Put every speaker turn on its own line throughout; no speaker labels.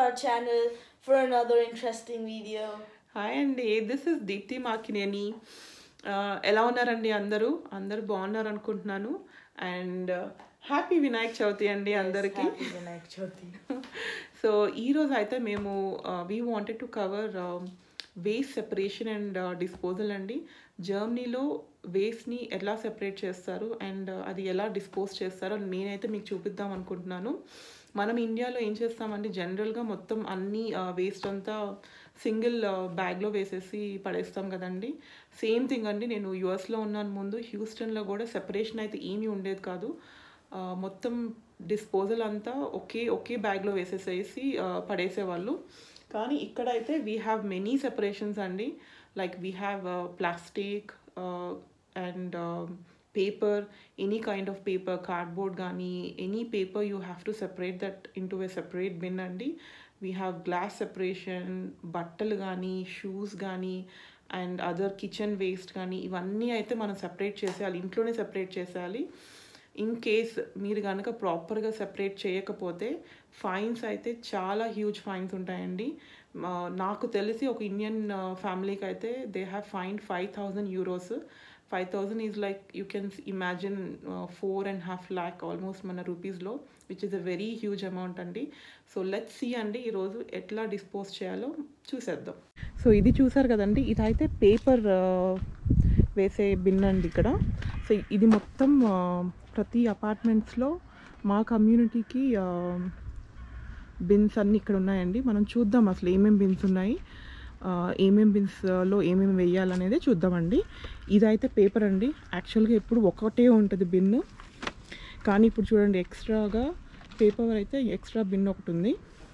our channel for another interesting video.
Hi అండి this is Deepthi Makineni ఎలా ఉన్నారండి అందరూ అందరూ బాగున్నారు అనుకుంటున్నాను అండ్ హ్యాపీ వినాయక చవితి అండి అందరికీ
Happy Vinayak Chavithi.
సో ఈరోజు అయితే మేము we wanted to cover waste separation and disposal అండి జర్మనీలో వేస్ట్ని ఎలా సెపరేట్ చేస్తారు అండ్ అది ఎలా డిస్పోజ్ చేస్తారో నేనైతే మీకు చూపిద్దాం అనుకుంటున్నాను మనం ఇండియాలో ఏం చేస్తామంటే జనరల్గా మొత్తం అన్ని వేస్ట్ అంతా సింగిల్ బ్యాగ్లో వేసేసి పడేస్తాం కదండి సేమ్ థింగ్ అండి నేను యుఎస్లో ఉన్నాను ముందు హ్యూస్టన్లో కూడా సెపరేషన్ అయితే ఏమీ ఉండేది కాదు ఆ, మొత్తం డిస్పోజల్ అంతా ఒకే ఒకే బ్యాగ్లో వేసేసేసి ఆ, పడేసేవాళ్ళు కానీ ఇక్కడైతే వీ హ్యావ్ మెనీ సెపరేషన్స్ అండి like we have plastic and paper any kind of paper cardboard కానీ any paper you have to separate that into a separate bin అండి వీ హ్యావ్ గ్లాస్ సెపరేషన్ బట్టలు కానీ shoes కానీ and other kitchen waste కానీ ఇవన్నీ అయితే మనం separate చేసేయాలి ఇంట్లోనే సెపరేట్ చేసేయాలి ఇన్ కేస్ మీరు కనుక ప్రాపర్గా సెపరేట్ చేయకపోతే ఫైన్స్ అయితే చాలా హ్యూజ్ ఫైన్స్ ఉంటాయండి మా- నాకు తెలిసి ఒక ఇండియన్ ఫ్యామిలీకి అయితే they have fine five thousand euros five thousand is like you can imagine four and half lakh almost మన రూపీస్లో which is a very huge amount అండి సో లెట్ సి అండి ఈరోజు ఎట్లా డిస్పోజ్ చేయాలో చూసేద్దాం సో ఇది చూసారు కదండి ఇదైతే పేపర్ వేసే బిన్ అండి ఇక్కడ సో ఇది మొత్తం ఆ, ప్రతి అపార్ట్మెంట్స్లో మా కమ్యూనిటీకి బిన్స్ అన్నీ ఇక్కడ ఉన్నాయండి మనం చూద్దాం అసలు ఏమేమి బిన్స్ ఉన్నాయి ఆ, ఏమేం బిన్స్లో ఏమేమి వేయాలనేది చూద్దామండి ఇదైతే పేపర్ అండి యాక్చువల్గా ఎప్పుడు ఒకటే ఉంటుంది బిన్ కానీ ఇప్పుడు చూడండి ఎక్స్ట్రాగా పేపర్ అయితే ఎక్స్ట్రా బిన్ ఒకటి ఉంది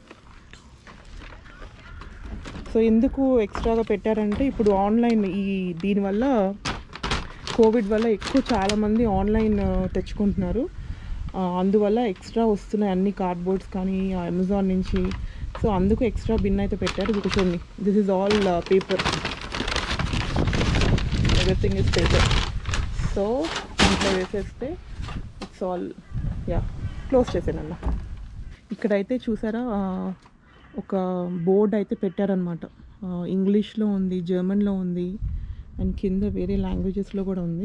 సో ఎందుకు ఎక్స్ట్రాగా పెట్టారంటే ఇప్పుడు ఆన్లైన్ ఈ దీనివల్ల కోవిడ్ వల్ల ఎక్కువ చాలామంది ఆన్లైన్ ఆ, తెచ్చుకుంటున్నారు ఆ, అందువల్ల ఎక్స్ట్రా వస్తున్నాయి అన్ని కార్డ్బోర్డ్స్ కానీ అమెజాన్ నుంచి సో అందుకు ఎక్స్ట్రా బిన్ అయితే పెట్టారు ఇది చూడండి this is all paper everything is paper so ఇంట్లో వేసేస్తే ఇట్స్ ఆల్ యా క్లోజ్ చేసానన్న ఇక్కడైతే చూసారా ఆ, ఒక బోర్డ్ అయితే పెట్టారనమాట ఇంగ్లీష్లో ఉంది జర్మన్లో ఉంది అండ్ కింద వేరే లాంగ్వేజెస్లో కూడా ఉంది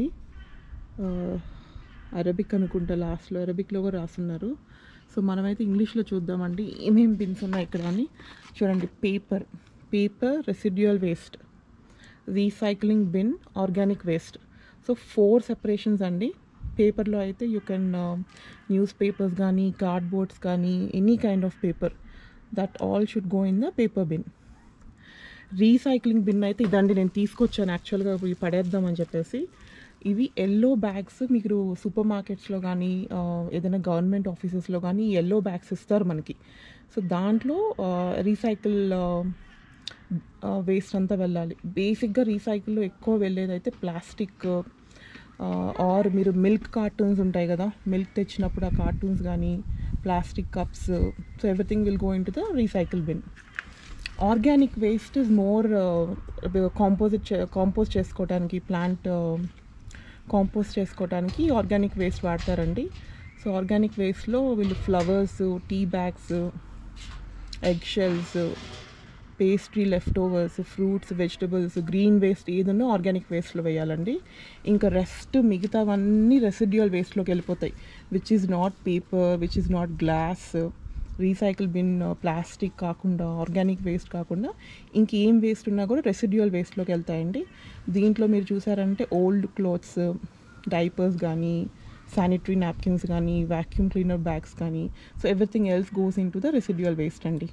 అరబిక్ అనుకుంటా లాస్ట్లో అరబిక్లో కూడా రాస్తున్నారు సో మనమైతే ఇంగ్లీష్లో చూద్దామండి ఏమేమి బిన్స్ ఉన్నాయి ఇక్కడ అని చూడండి paper paper residual waste recycling bin organic waste so four separations అండి పేపర్లో అయితే యూ కెన్ న్యూస్ పేపర్స్ కానీ కార్డ్బోర్డ్స్ కానీ any kind of paper that all should go in the paper bin recycling bin అయితే ఇదండి నేను తీసుకొచ్చాను యాక్చువల్గా ఇవి పడేద్దామని చెప్పేసి ఇవి ఎల్లో బ్యాగ్స్ మీరు సూపర్ మార్కెట్స్లో కానీ ఆ, ఏదైనా గవర్నమెంట్ ఆఫీసెస్లో కానీ ఎల్లో బ్యాగ్స్ ఇస్తారు మనకి సో దాంట్లో రీసైకిల్ వేస్ట్ అంతా వెళ్ళాలి బేసిక్గా రీసైకిల్లో ఎక్కువ వెళ్ళేది అయితే ప్లాస్టిక్ ఆర్ మీరు మిల్క్ కార్టూన్స్ ఉంటాయి కదా మిల్క్ తెచ్చినప్పుడు ఆ కార్టూన్స్ కానీ plastic cups so everything will go into the recycle bin organic waste is more composite compost చేసుకోవడానికి ప్లాంట్ కాంపోస్ట్ చేసుకోవడానికి ఆర్గానిక్ వేస్ట్ వాడతారండి సో ఆర్గానిక్ వేస్ట్లో వీళ్ళు flowers tea bags egg shells pastry leftovers fruits vegetables green waste ఏదన్నా organic వేస్ట్లో వేయాలండి ఇంకా rest మిగతావన్నీ రెసిడ్యువల్ వేస్ట్లోకి వెళ్ళిపోతాయి which is not paper which is not glass recycle bin plastic కాకుండా ఆర్గానిక్ వేస్ట్ కాకుండా ఇంకేం వేస్ట్ ఉన్నా కూడా రెసిడ్యువల్ వేస్ట్లోకి వెళ్తాయండి దీంట్లో మీరు చూసారంటే ఓల్డ్ క్లోత్స్ డైపర్స్ కానీ శానిటరీ నాప్కిన్స్ కానీ వ్యాక్యూమ్ క్లీనర్ బ్యాగ్స్ కానీ so everything else goes into the residual waste అండి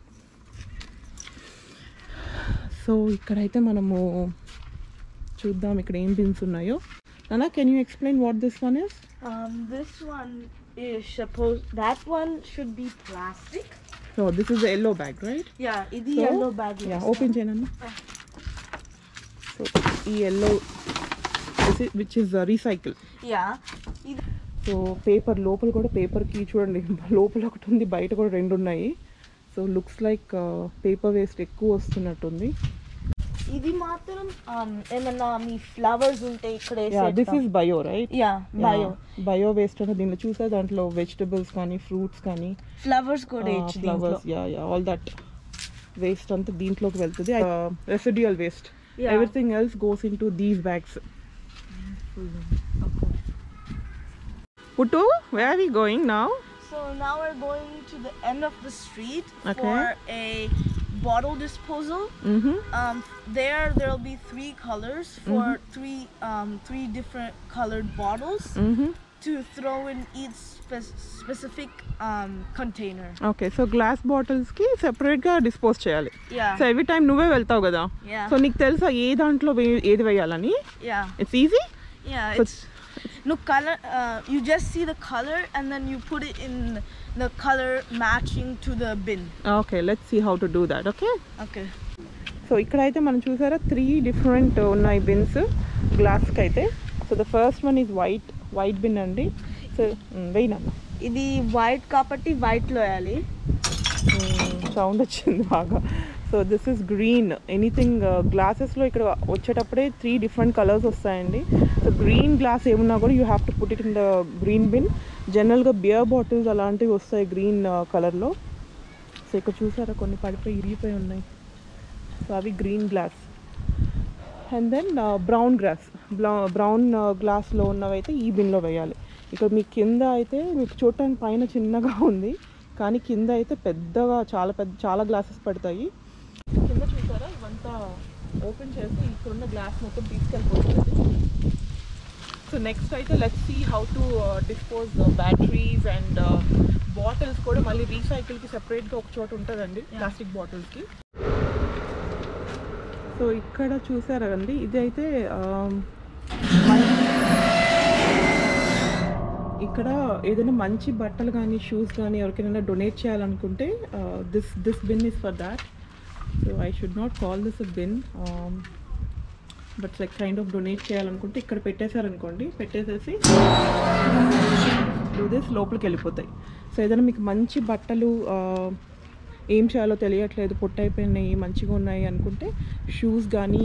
సో ఇక్కడైతే మనము చూద్దాం ఇక్కడ ఏం బిన్స్ ఉన్నాయో నానా can you explain what this one is
Um, this one is supposed. That one should be plastic.
So this is yellow bag right
Yeah, ఇది
So,
yellow bag.
Yeah
looks
open చేయనమ్మా so ఈ yellow which is recycle
like. Yeah. ఇది
so paper లోపల కూడా పేపర్కి చూడండి లోపల ఒకటి ఉంది బయట కూడా రెండు ఉన్నాయి so looks like paper waste ఎక్కువ వస్తున్నట్టుంది
ఇది మాత్రం um, ఏమన్నా మీ ఫ్లవర్స్ ఉంటే ఇక్కడ
yeah this is bio right
yeah bio
bio waste అంటే దీనిలో చూసా దాంట్లో వెజిటబుల్స్ కానీ ఫ్రూట్స్ కానీ
ఫ్లవర్స్ కూడా ఇచ్చి దీంట్లో
flowers yeah yeah all that waste అంతా దీంట్లోకి వెళ్తుంది residual waste
Yeah.
Everything else goes into these bags put where are we going now
So now we're going to the end of the street
Okay.
for a bottle disposal. Um, there there'll be three colors for three um, three different colored bottles to throw in each spe- specific um, container.
Okay so glass బాటిల్స్కి సెపరేట్గా dispose చేయాలి
Yeah.
So every time నువ్వే వెళ్తావు కదా
Yeah.
So నీకు తెలుసా ఏ దాంట్లో వే- ఏది వేయాలని
Yeah.
It's easy
Yeah.
So-
It's no color. Uh, you just see the color and then you put it in the color matching to the bin.
Okay let's see how to do that okay
Okay.
So ఇక్కడైతే మనం చూసారా three different ఉన్నాయి bins గ్లాస్కి అయితే so the first one is white white bin అండి so వెయ్యినన్న
ఇది white కాబట్టి వైట్ లో వేయాలి
సౌండ్ వచ్చింది బాగా so this is green anything గ్లాసెస్లో ఇక్కడ వచ్చేటప్పుడే త్రీ డిఫరెంట్ కలర్స్ వస్తాయండి సో గ్రీన్ గ్లాస్ ఏమున్నా కూడా you have to put it in the green bin జనరల్గా బియర్ బాటిల్స్ అలాంటివి వస్తాయి గ్రీన్ కలర్లో సో ఇక్కడ చూసారా కొన్ని పడిపోయి ఇరిగిపోయి ఉన్నాయి సో అవి green glass and then brown glass brown గ్లాస్లో ఉన్నవైతే ఈ బిన్లో వేయాలి ఇక్కడ మీ కింద అయితే మీకు చూడటానికి పైన చిన్నగా ఉంది కానీ కింద అయితే పెద్దగా చాలా పెద్ద చాలా గ్లాసెస్ పడతాయి కింద చూసారా ఇవంతా ఓపెన్ చేసి ఇక్కడున్న గ్లాస్ మొత్తం తీసుకెళ్ళిపోతుంది సో నెక్స్ట్ అయితే let's see how to dispose batteries and bottles కూడా మళ్ళీ రీసైకిల్కి సెపరేట్గా ఒక చోట ఉంటుందండి ప్లాస్టిక్ బాటిల్స్కి సో ఇక్కడ చూసారా అండి ఇది అయితే ఆమ్, మంచి- ఇక్కడ ఏదైనా మంచి బట్టలు కానీ షూస్ కానీ ఎవరికైనా డొనేట్ చేయాలనుకుంటే this this bin is for that so I should not call this a bin but like kind of donate చేయాలనుకుంటే ఇక్కడ పెట్టేశారనుకోండి పెట్టేసేసి డూ దిస్ లోపలికి వెళ్ళిపోతాయి సో ఏదైనా మీకు మంచి బట్టలు ఆ, ఏం చేయాలో తెలియట్లేదు పొట్టయిపోయినాయి మంచిగా ఉన్నాయి అనుకుంటే షూస్ కానీ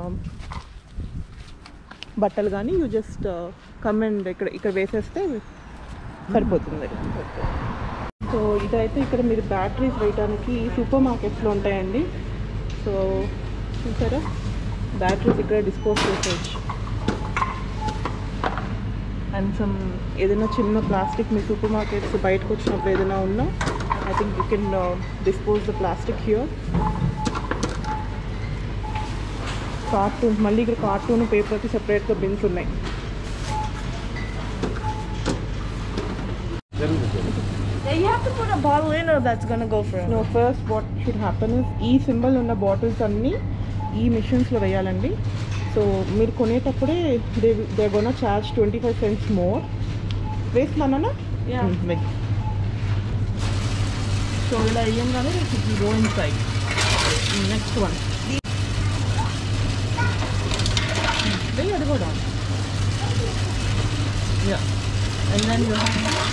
బట్టలు కానీ యూ జస్ట్ కమెండ్ ఇక్కడ ఇక్కడ వేసేస్తే సరిపోతుంది సో ఇదైతే ఇక్కడ మీరు బ్యాటరీస్ వేయడానికి సూపర్ మార్కెట్స్లో ఉంటాయండి సో చూసారా బ్యాటరీస్ ఇక్కడ డిస్పోజ్ చేసేయచ్చు అండ్ సమ్ ఏదైనా చిన్న ప్లాస్టిక్ మీ సూపర్ మార్కెట్స్ బయటకు వచ్చినప్పుడు ఏదైనా ఉన్నా I think you can dispose the plastic here carton మళ్ళీ ఇక్కడ కార్టూన్ పేపర్కి సెపరేట్గా బిన్స్ ఉన్నాయి
Yeah, you have to put a bottle in or that's gonna go for
no first what should happen is ఈ సింబల్ ఉన్న bottles అన్నీ ఈ మిషన్స్లో వేయాలండి సో మీరు కొనేటప్పుడే they they gonna charge twenty five cents more వేస్తున్నానా
Yeah.
వెయ్యి సో ఇలా వేయంగానే go inside next one వెయ్యి అది కూడా yeah and then you have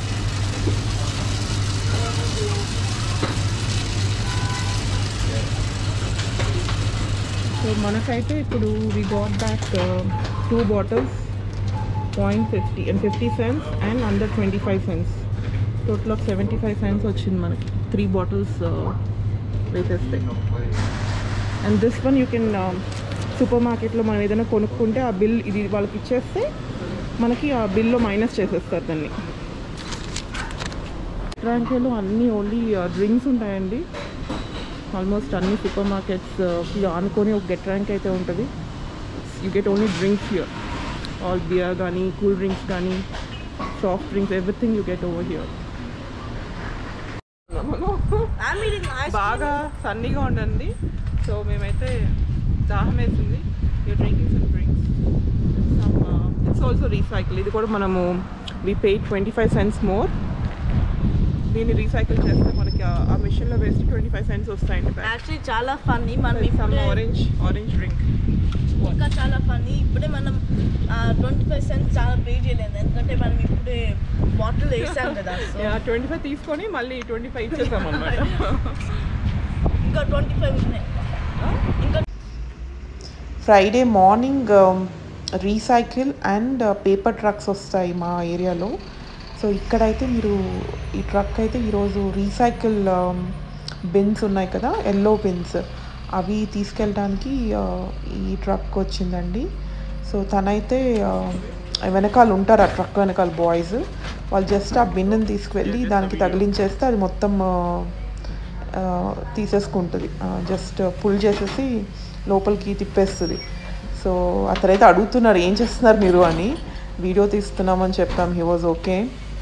so మనకైతే ఇప్పుడు we got back two bottles point fifty and fifty cents and under twenty five cents total of seventy five cents వచ్చింది మనకి three bottles వేసేస్తే and this one you can super మార్కెట్లో మనం ఏదైనా కొనుక్కుంటే ఆ బిల్ ఇది వాళ్ళకి ఇచ్చేస్తే మనకి ఆ బిల్లో మైనస్ చేసేస్తారు దాన్ని ర్యాంకేలో అన్నీ ఓన్లీ డ్రింక్స్ ఉంటాయండి ఆల్మోస్ట్ అన్ని సూపర్ మార్కెట్స్ ఆనుకొని ఒక గెట్ ర్యాంక్ అయితే ఉంటుంది you get only drinks here all beer కానీ కూల్ డ్రింక్స్ కానీ soft drinks everything you get over here
I'm eating ice
బాగా సన్నీగా ఉండండి సో మేమైతే దాహం వేసింది you drinking some drinks it's also recycle ఇది కూడా మనము we pay twenty five cents more దీన్ని రీసైకిల్ చేస్తే మనకి ఆ- ఆ మిషన్లో వేస్తే ట్వంటీ ఫైవ్ సెంట్స్ వస్తాయండి
యాక్చువల్లీ చాలా ఫన్నీ మనం
సమ్
ఇప్పుడే
ఆరెంజ్ ఆరెంజ్ డ్రింక్
ఇంకా చాలా ఫన్నీ ఇప్పుడే మనం ట్వంటీ ఫైవ్ సెంట్స్ చాలా పే చేయలేదు ఎందుకంటే మనం ఇప్పుడే బాటిల్ వేసాం కదా సో
ట్వంటీ ఫైవ్ తీసుకొని మళ్ళీ ట్వంటీ ఫైవ్ ఇచ్చేసాం అనమాట
ఇంకా ట్వంటీ ఫైవ్ ఉన్నాయి ఇంకా
Friday morning recycle and paper trucks వస్తాయి మా ఏరియాలో సో ఇక్కడైతే మీరు ఈ ట్రక్ అయితే ఈరోజు రీసైకిల్ బిన్స్ ఉన్నాయి కదా ఎల్లో బిన్స్ అవి తీసుకెళ్ళడానికి ఆ, ఈ ట్రక్ వచ్చిందండి సో తనైతే ఆ, వెనకాల ఉంటారు ఆ ట్రక్ వెనకాల బాయ్స్ వాళ్ళు జస్ట్ ఆ బిన్నెని తీసుకువెళ్ళి దానికి తగిలించేస్తే అది మొత్తం ఆ, ఆ, తీసేసుకుంటుంది జస్ట్ పుల్ చేసేసి లోపలికి తిప్పేస్తుంది సో అతనైతే అడుగుతున్నారు ఏం చేస్తున్నారు మీరు అని వీడియో తీస్తున్నామని చెప్పాం హీ వాజ్ ఓకే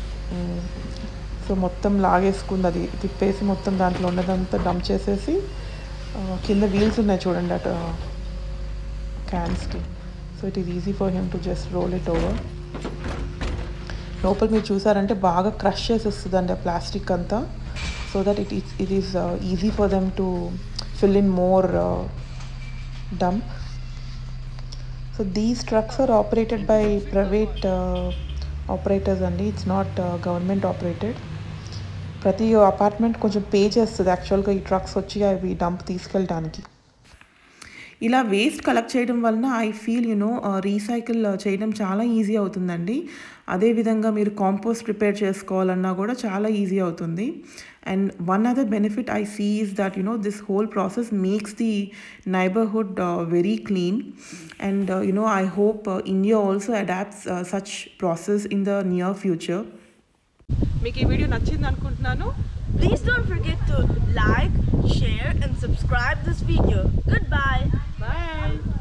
సో మొత్తం లాగేసుకుంది అది తిప్పేసి మొత్తం దాంట్లో ఉన్నదంతా డంప్ చేసేసి ఆ, కింద వీల్స్ ఉన్నాయి చూడండి అటు క్యాన్స్కి so it is easy for him to just roll it over లోపల మీరు చూసారంటే బాగా క్రష్ చేసేస్తుందండి ఆ ప్లాస్టిక్ అంతా so that it is it is easy for them to fill in more dump so these trucks are operated by private operators అండి it's not government operated ప్రతి apartment కొంచెం పే చేస్తుంది యాక్చువల్గా ఈ ట్రక్స్ వచ్చి అవి డంప్ తీసుకెళ్ళడానికి ఇలా వేస్ట్ కలెక్ట్ చేయడం వలన ఐ ఫీల్ యునో రీసైకిల్ చేయడం చాలా ఈజీ అవుతుందండి అదేవిధంగా మీరు కాంపోస్ట్ ప్రిపేర్ చేసుకోవాలన్నా కూడా చాలా ఈజీ అవుతుంది and one other benefit I see is that you know this whole process makes the neighbourhood very clean and you know I hope India also adapts such process in the near future మీకు ఈ video నచ్చింది అనుకుంటున్నాను
Please don't forget to like, share, and subscribe this video. Goodbye.
Bye